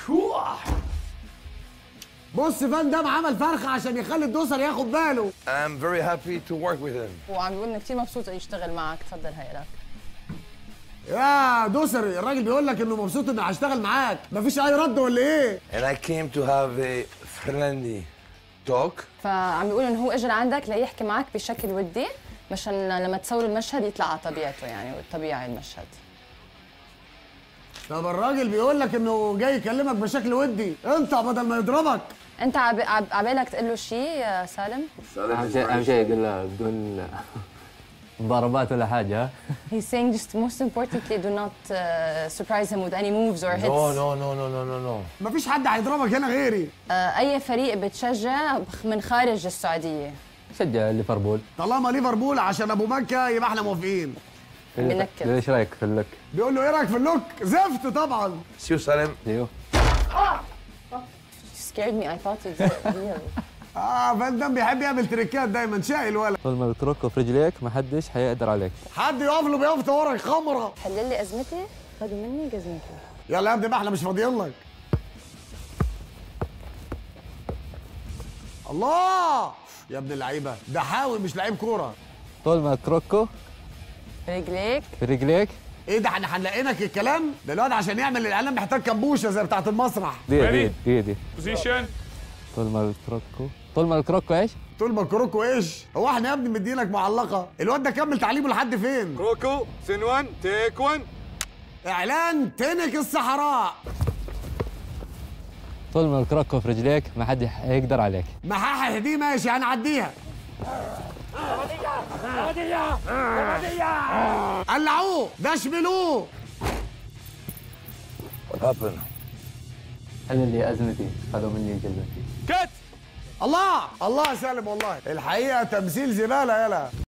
بص فان دام عمل فرخه عشان يخلي الدوسر ياخد باله I'm very happy to work with him. وعم بيقول انه كثير مبسوط يشتغل معك تفضل هي لك يا دوسر الراجل بيقول لك انه مبسوط انه هشتغل معاك مفيش اي رد ولا ايه And I came to have a friendly talk. فعم بيقول انه هو اجى لعندك ليحكي معك بشكل ودي مشان لما تصور المشهد يطلع على طبيعته يعني والطبيعي المشهد طب الراجل بيقول لك انه جاي يكلمك بشكل ودي انت بدل ما يضربك انت عب- عب- عبالك تقول له شيء يا سالم اهم شيء اهم شيء يقول له بدون ضربات ولا حاجه ها He's saying just most importantly do not uh, surprise him with any moves or hits. No, no, no, no, no, no, no. مفيش حد هيضربك هنا غيري Uh, اي فريق بتشجع من خارج السعوديه شجع ليفربول طالما ليفربول عشان ابو مكه يبقى احنا موافقين بنكد. ايش رايك في اللوك؟ بيقول له ايه رايك في اللوك زفت طبعا See you, Salim. ايوه You scared me I thought it was real. اه فان دام بيحب يعمل تريكات دايما شقي الولد طول ما بتركه في رجليك ما حدش حيقدر عليك حد يقف له بيقف ورا خمره حل لي ازمتي خدوا مني جزمتي يلا يا ابني بقى احنا مش فاضيين لك الله يا ابن اللعيبه ده حاول مش لعيب كوره طول ما تركه رجليك في رجليك ايه ده احنا هنلاقينك الكلام ده الواد عشان يعمل الاعلان محتاج كمبوشه زي بتاعه المسرح دي دي دي دي Position. طول ما بتركه طول ما بتركه ايش؟ طول ما كروكو ايش هو احنا يا ابني مدينك معلقه الواد ده كمل تعليمه لحد فين كروكو سين 1 تيك 1 اعلان تنك الصحراء طول ما بتركه في رجليك ما حد حيقدر عليك محاحة دي ماشي هنعديها قلعوه ده شملوه What happened? انا اللي ازمتي خذوا مني جلبتي Cut. الله الله يا سالم والله الحقيقه تمثيل زباله يلا